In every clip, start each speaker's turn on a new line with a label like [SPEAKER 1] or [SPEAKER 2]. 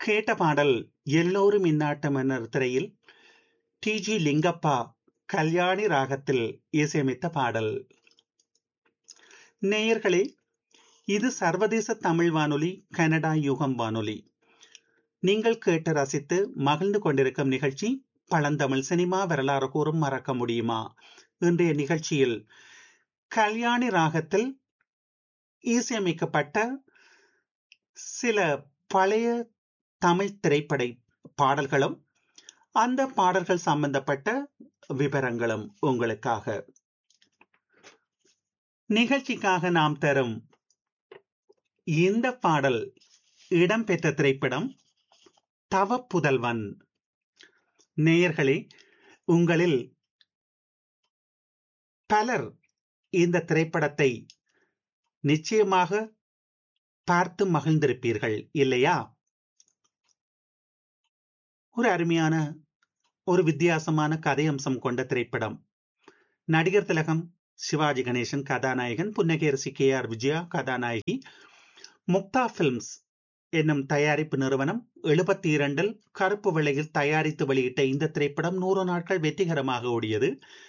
[SPEAKER 1] கேட்ட பாடல் எல்லோரும் இந்நாட்டம் என்ற திரையில் டி ஜி லிங்கப்பா கல்யாணி ராகத்தில் இசையமைத்த பாடல் நேயர்களே இது சர்வதேச தமிழ் வானொலி கனடா யுகம் வானொலி நீங்கள் கேட்டு ரசித்து மகிழ்ந்து கொண்டிருக்கும் நிகழ்ச்சி பழந்தமிழ் சினிமா வரலாறு கூறும் மறக்க முடியுமா இன்றைய நிகழ்ச்சியில் கல்யாணி ராகத்தில் இசையமைக்கப்பட்ட சில பழைய தமிழ் திரைப்பட பாடல்களும் அந்த பாடல்கள் சம்பந்தப்பட்ட விவரங்களும் உங்களுக்காக நிகழ்ச்சிக்காக நாம் தரும் இந்த பாடல் இடம்பெற்ற திரைப்படம் தவ புதல்வன் நேயர்களே உங்களில் பலர் இந்த திரைப்படத்தை நிச்சயமாக பார்த்து மகிழ்ந்திருப்பீர்கள் இல்லையா ஒரு அருமையான ஒரு வித்தியாசமான கதை அம்சம் கொண்ட திரைப்படம் நடிகர் திலகம் சிவாஜி கணேசன் கதாநாயகன் புன்னகேரசி கே ஆர் விஜயா கதாநாயகி முக்தா பிலிம்ஸ் என்னும் தயாரிப்பு நிறுவனம் எழுபத்தி இரண்டில் கருப்பு வெள்ளையில் தயாரித்து வெளியிட்ட இந்த திரைப்படம் நூறு நாட்கள் வெற்றிகரமாக ஓடியது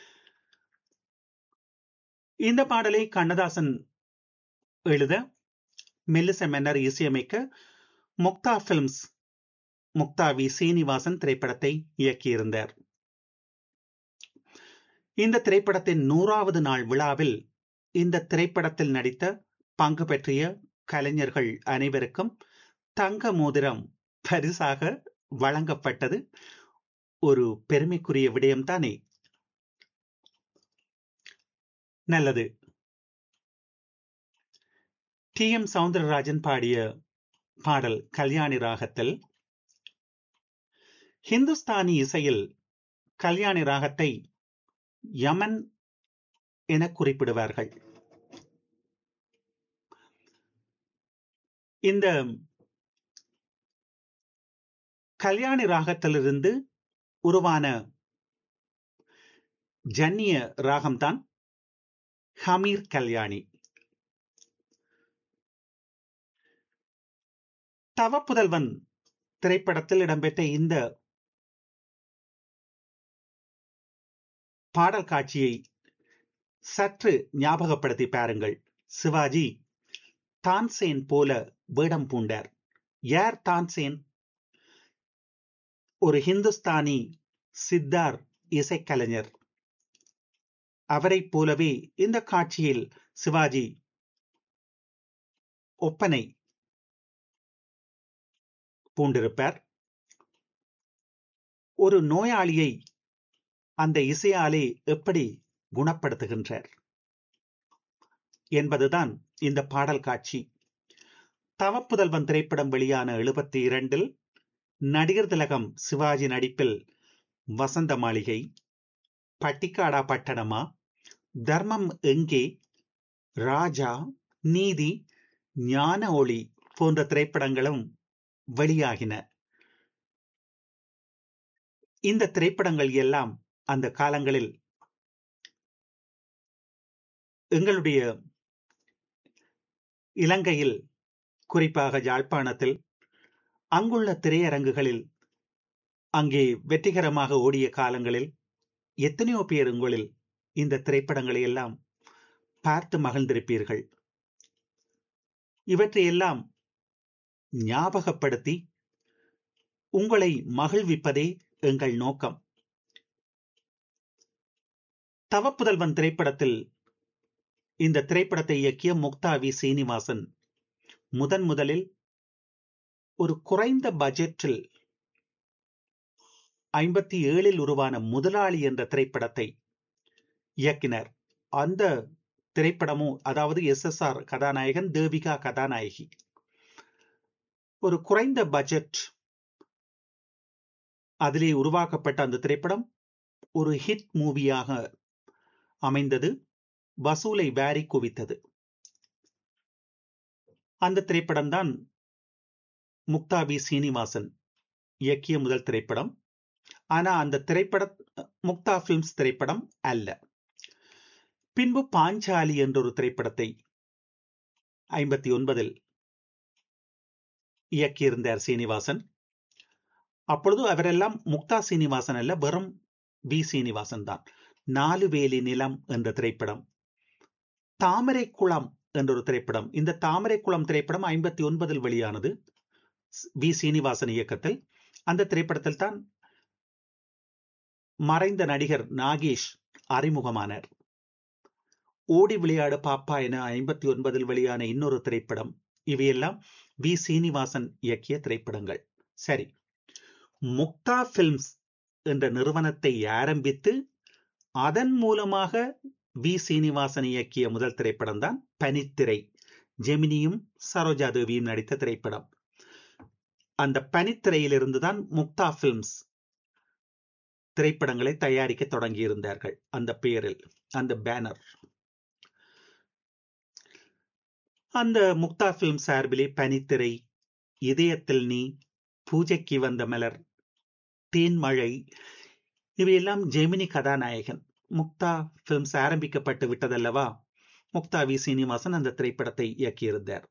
[SPEAKER 1] இந்த பாடலை கண்ணதாசன் எழுத மெல்லிச மன்னர் இசையமைக்க முக்தா பிலிம்ஸ் முக்தா வி சீனிவாசன் திரைப்படத்தை இயக்கியிருந்தார் இந்த திரைப்படத்தின் நூறாவது நாள் விழாவில் இந்த திரைப்படத்தில் நடித்த பங்கு பெற்றிய கலைஞர்கள் அனைவருக்கும் தங்க மோதிரம் பரிசாக வழங்கப்பட்டது ஒரு பெருமைக்குரிய விடயம்தானே நல்லது டி எம் சவுந்தரராஜன் பாடிய பாடல் கல்யாணி ராகத்தில் ஹிந்துஸ்தானி இசையில் கல்யாணி ராகத்தை யமன் என குறிப்பிடுவார்கள் இந்த கல்யாணி ராகத்திலிருந்து உருவான ஜன்னிய ராகம்தான் ஹமீர் கல்யாணி தவப்புதல்வன் திரைப்படத்தில் இடம்பெற்ற இந்த பாடல் காட்சியை சற்று ஞாபகப்படுத்தி பாருங்கள் சிவாஜி தான்சேன் போல வேடம் பூண்டார் யார் தான்சேன் ஒரு ஹிந்துஸ்தானி சித்தார் இசைக்கலைஞர் அவரை போலவே இந்த காட்சியில் சிவாஜி ஒப்பனை பூண்டிருப்பார் ஒரு நோயாளியை அந்த இசையாலே எப்படி குணப்படுத்துகின்றார் என்பதுதான் இந்த பாடல் காட்சி தவப்புதல்வன் திரைப்படம் வெளியான எழுபத்தி இரண்டில் நடிகர் திலகம் சிவாஜி நடிப்பில் வசந்த மாளிகை பட்டிக்காடா பட்டணமா தர்மம் எங்கே ராஜா நீதி ஞான ஒளி போன்ற திரைப்படங்களும் வெளியாகின இந்த திரைப்படங்கள் எல்லாம் அந்த காலங்களில் எங்களுடைய இலங்கையில் குறிப்பாக யாழ்ப்பாணத்தில் அங்குள்ள திரையரங்குகளில் அங்கே வெற்றிகரமாக ஓடிய காலங்களில் எத்தனையோ பேர் உங்களில் இந்த திரைப்படங்களை எல்லாம் பார்த்து மகிழ்ந்திருப்பீர்கள் இவற்றையெல்லாம் ஞாபகப்படுத்தி உங்களை மகிழ்விப்பதே எங்கள் நோக்கம் தவப்புதல்வன் திரைப்படத்தில் இந்த திரைப்படத்தை இயக்கிய முக்தா வி சீனிவாசன் முதன் முதலில் ஒரு குறைந்த பட்ஜெட்டில் ஐம்பத்தி ஏழில் உருவான முதலாளி என்ற திரைப்படத்தை இயக்கினர் அந்த திரைப்படமும் அதாவது எஸ் எஸ் ஆர் கதாநாயகன் தேவிகா கதாநாயகி ஒரு குறைந்த பட்ஜெட் அதிலே உருவாக்கப்பட்ட அந்த திரைப்படம் ஒரு ஹிட் மூவியாக அமைந்தது வசூலை வாரி குவித்தது அந்த திரைப்படம் தான் முக்தா வி சீனிவாசன் இயக்கிய முதல் திரைப்படம் ஆனா அந்த திரைப்பட முக்தா பிலிம்ஸ் திரைப்படம் அல்ல பின்பு பாஞ்சாலி என்ற ஒரு திரைப்படத்தை ஐம்பத்தி ஒன்பதில் இயக்கியிருந்தார் சீனிவாசன் அப்பொழுது அவரெல்லாம் முக்தா சீனிவாசன் அல்ல வெறும் வி சீனிவாசன் தான் நாலு வேலி நிலம் என்ற திரைப்படம் தாமரை குளம் என்ற ஒரு திரைப்படம் இந்த தாமரை குளம் திரைப்படம் ஐம்பத்தி ஒன்பதில் வெளியானது வி சீனிவாசன் இயக்கத்தில் அந்த திரைப்படத்தில் தான் மறைந்த நடிகர் நாகேஷ் அறிமுகமானார் ஓடி விளையாடு பாப்பா என ஐம்பத்தி ஒன்பதில் வெளியான இன்னொரு திரைப்படம் இவையெல்லாம் வி சீனிவாசன் இயக்கிய திரைப்படங்கள் சரி முக்தா பிலிம்ஸ் என்ற நிறுவனத்தை ஆரம்பித்து அதன் மூலமாக வி சீனிவாசன் இயக்கிய முதல் திரைப்படம் தான் பனித்திரை ஜெமினியும் சரோஜா தேவியும் நடித்த திரைப்படம் அந்த பனித்திரையிலிருந்து தான் முக்தா பிலிம்ஸ் திரைப்படங்களை தயாரிக்க தொடங்கியிருந்தார்கள் அந்த பெயரில் அந்த பேனர் அந்த முக்தா பிலிம் சார்பிலே பனித்திரை இதயத்தில் நீ பூஜைக்கு வந்த மலர் தேன்மழை இவையெல்லாம் ஜெமினி கதாநாயகன் முக்தா பிலிம்ஸ் ஆரம்பிக்கப்பட்டு விட்டதல்லவா முக்தா வி சீனிவாசன் அந்த திரைப்படத்தை இயக்கியிருந்தார்